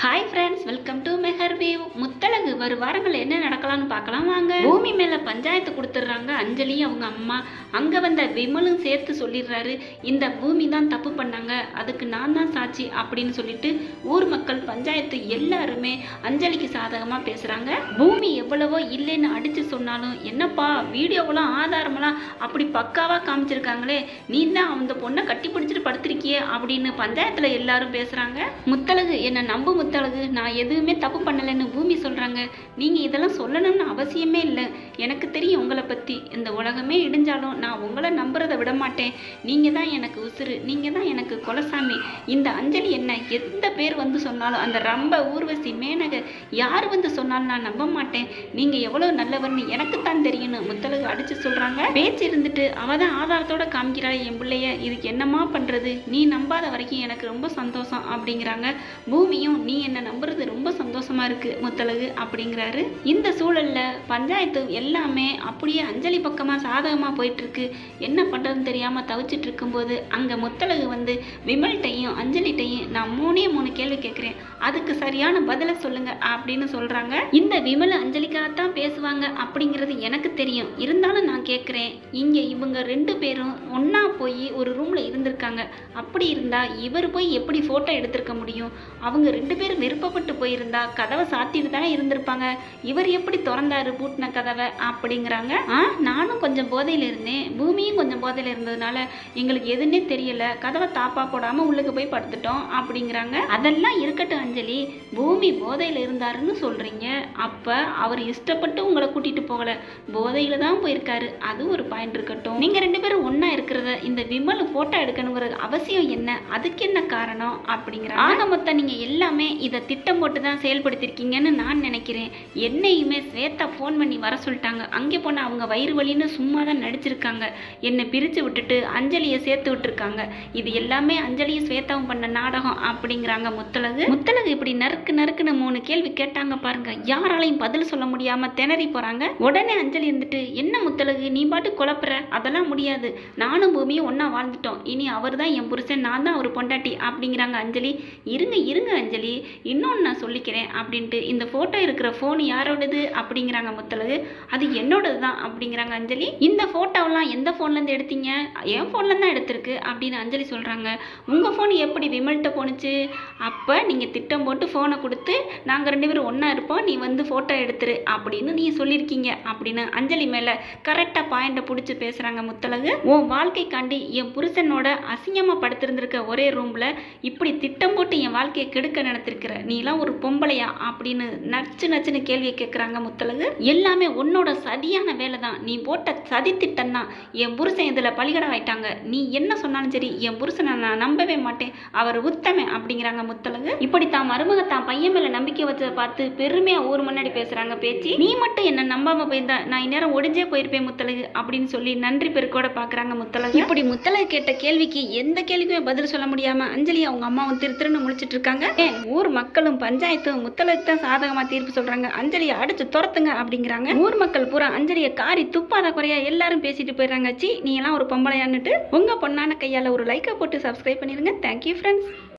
hi friends welcome to Meher wave Muthazhagu வரும் வாரங்கள் என்ன நடக்கலாம்னு பார்க்கலாம் வாங்க பூமி மேல பஞ்சாயத்து கொடுத்துட்றாங்க அஞ்சலி அவங்க அம்மா அங்க வந்த விமலும் சேர்த்து சொல்லிடுறாரு இந்த பூமி தான் தப்பு பண்ணாங்க அதுக்கு நான் தான் சாட்சி அப்படின்னு சொல்லிட்டு ஊர் மக்கள் பஞ்சாயத்து எல்லாருமே அஞ்சலிக்கு சாதகமா பேசுறாங்க பூமி எவ்வளவோ இல்லைன்னு அடிச்சு சொன்னாலும் என்னப்பா வீடியோவெல்லாம் ஆதாரமெல்லாம் அப்படி பக்காவா காமிச்சிருக்காங்களே நீ தான் அந்த பொண்ணை கட்டி பிடிச்சிட்டு படுத்திருக்கியே அப்படின்னு பஞ்சாயத்துல எல்லாரும் பேசுறாங்க முத்தழகு என்ன நம்பு முத்தழகு நான் எதுவுமே தப்பு பண்ணலைன்னு பூமி சொல்றாங்க நீங்க இதெல்லாம் சொல்லணும்னு அவசியமே இல்லை எனக்கு தெரியும் உங்களை பத்தி இந்த உலகமே இடிஞ்சாலும் நான் உங்களை நம்புறதை விட மாட்டேன் நீங்க தான் எனக்கு உசுரு நீங்க தான் எனக்கு கொலசாமி இந்த அஞ்சலி என்ன எந்த பேர் வந்து சொன்னாலும் அந்த ரம்ப ஊர்வசி மேனக யார் வந்து சொன்னாலும் நான் நம்ப மாட்டேன் நீங்க எவ்வளவு நல்லவர்னு எனக்கு தான் தெரியும்னு முத்தழகு அடிச்சு சொல்றாங்க பேச்சு இருந்துட்டு அவ தான் ஆதாரத்தோட காமிக்கிறாள் என் பிள்ளைய இதுக்கு என்னமா பண்றது நீ நம்பாத வரைக்கும் எனக்கு ரொம்ப சந்தோஷம் அப்படிங்கிறாங்க பூமியும் நீ என்ன நம்புறது ரொம்ப சந்தோஷமா இருக்கு முத்தழகு அப்படிங்கிறாரு இந்த சூழல்ல பஞ்சாயத்து எல்லாமே அப்படியே அஞ்சலி பக்கமா சாதகமா போயிட்டு இருக்கு என்ன பண்றதுன்னு தெரியாம தவிச்சிட்டு இருக்கும்போது அங்க முத்தழகு வந்து விமல்கிட்டையும் அஞ்சலிட்டையும் நான் மூணே மூணு கேள்வி கேட்குறேன் அதுக்கு சரியான பதிலை சொல்லுங்க அப்படின்னு சொல்றாங்க இந்த விமல் அஞ்சலிக்காகத்தான் பேசுவாங்க அப்படிங்கிறது எனக்கு தெரியும் இருந்தாலும் நான் கேட்குறேன் இங்க இவங்க ரெண்டு பேரும் ஒண்ணா போய் ஒரு ரூம்ல இருந்திருக்காங்க அப்படி இருந்தா இவர் போய் எப்படி போட்டோ எடுத்திருக்க முடியும் அவங்க ரெண்டு பேரும் விருப்பப்பட்டு போயிருந்தா கதவை சாத்திட்டு தானே இருந்திருப்பாங்க இவர் எப்படி திறந்தாரு பூட்டின கதவை அப்படிங்கிறாங்க ஆ நானும் கொஞ்சம் போதையில இருந்தேன் பூமியும் கொஞ்சம் போதையில இருந்ததுனால எங்களுக்கு எதுன்னே தெரியல கதவை தாப்பா போடாம உள்ளுக்கு போய் படுத்துட்டோம் அப்படிங்கிறாங்க அதெல்லாம் இருக்கட்டும் அஞ்சலி பூமி போதையில இருந்தாருன்னு சொல்றீங்க அப்ப அவர் இஷ்டப்பட்டு உங்களை கூட்டிட்டு போகல போதையில தான் போயிருக்காரு அது ஒரு பாயிண்ட் இருக்கட்டும் நீங்க ரெண்டு பேரும் ஒண்ணா இருக்கிறத இந்த விமல் போட்டோ எடுக்கணுங்கிற அவசியம் என்ன அதுக்கு என்ன காரணம் அப்படிங்கிற ஆக மொத்தம் நீங்க எல்லாமே இதை திட்டம் போட்டு தான் செயல்படுத்திருக்கீங்கன்னு நான் நினைக்கிறேன் என்னையுமே ஸ்வேதா ஃபோன் பண்ணி வர சொல்லிட்டாங்க அங்கே போன அவங்க வயிறு வலின்னு சும்மா தான் நடிச்சிருக்காங்க என்னை பிரித்து விட்டுட்டு அஞ்சலியை சேர்த்து விட்டுருக்காங்க இது எல்லாமே அஞ்சலியும் ஸ்வேதாவும் பண்ண நாடகம் அப்படிங்கிறாங்க முத்தழகு முத்தழகு இப்படி நறுக்கு நறுக்குன்னு மூணு கேள்வி கேட்டாங்க பாருங்க யாராலையும் பதில் சொல்ல முடியாம திணறி போறாங்க உடனே அஞ்சலி இருந்துட்டு என்ன முத்தழகு நீ பாட்டு குழப்புற அதெல்லாம் முடியாது நானும் பூமியும் ஒண்ணா வாழ்ந்துட்டோம் இனி அவர் தான் என் புருஷன் நான் தான் அவர் பொண்டாட்டி அப்படிங்கிறாங்க அஞ்சலி இருங்க இருங்க அஞ்சலி இன்னொன்று நான் சொல்லிக்கிறேன் அப்படின்ட்டு இந்த ஃபோட்டோ இருக்கிற ஃபோன் யாரோடது அப்படிங்கிறாங்க முத்தழகு அது என்னோடது தான் அப்படிங்கிறாங்க அஞ்சலி இந்த ஃபோட்டோவெல்லாம் எந்த ஃபோன்லேருந்து எடுத்தீங்க என் ஃபோனில் தான் எடுத்திருக்கு அப்படின்னு அஞ்சலி சொல்கிறாங்க உங்கள் ஃபோன் எப்படி விமல்கிட்ட போணுச்சு அப்போ நீங்கள் திட்டம் போட்டு ஃபோனை கொடுத்து நாங்கள் ரெண்டு பேரும் ஒன்றா இருப்போம் நீ வந்து ஃபோட்டோ எடுத்துரு அப்படின்னு நீ சொல்லியிருக்கீங்க அப்படின்னு அஞ்சலி மேலே கரெக்டாக பாயிண்ட்டை பிடிச்சி பேசுகிறாங்க முத்தழகு உன் வாழ்க்கைக்காண்டி என் புருஷனோட அசிங்கமாக படுத்திருந்திருக்க ஒரே ரூமில் இப்படி திட்டம் போட்டு என் வாழ்க்கையை கெடுக்க நினைத்திருக்கிற நீலாம் ஒரு பொம்பளையா அப்படின்னு நச்சு நச்சுன்னு கேள்வியை கேட்குறாங்க முத்தழகு எல்லாமே உன்னோட சதியான வேலை தான் நீ போட்ட சதி திட்டம் தான் என் புருஷன் இதில் பலிகடம் ஆயிட்டாங்க நீ என்ன சொன்னாலும் சரி என் புருஷனை நான் நம்பவே மாட்டேன் அவர் உத்தமே அப்படிங்கிறாங்க முத்தழகு இப்படி தான் மருமக தான் பையன் மேலே நம்பிக்கை வச்சதை பார்த்து பெருமையாக ஊர் முன்னாடி பேசுகிறாங்க பேச்சு நீ மட்டும் என்ன நம்பாம போயிருந்தா நான் இந்நேரம் ஒடிஞ்சே போயிருப்பேன் முத்தழகு அப்படின்னு சொல்லி நன்றி பெருக்கோட பார்க்குறாங்க முத்தழகு இப்படி முத்தழகு கேட்ட கேள்விக்கு எந்த கேள்விக்குமே பதில் சொல்ல முடியாம அஞ்சலி அவங்க அம்மாவும் திரு திருன்னு முழிச்சிட்டு இருக்காங்க ஏன் ஊர் மக்களும் பஞ்சாயத்தும் முத்தழகு தான் சாதகமா தீர்ப்பு சொல்றாங்க அஞ்சலியை அடிச்சு துரத்துங்க அப்படிங்கிறாங்க ஊர் மக்கள் பூரா அஞ்சலியை காரி துப்பாத குறையா எல்லாரும் பேசிட்டு போயிடுறாங்க சி நீ எல்லாம் ஒரு பொம்பளையான்னுட்டு உங்க பொண்ணான கையால ஒரு லைக்கை போட்டு சப்ஸ்கிரைப் பண்ணிருங்க தேங்க்யூ ஃப்ரெண்ட்ஸ்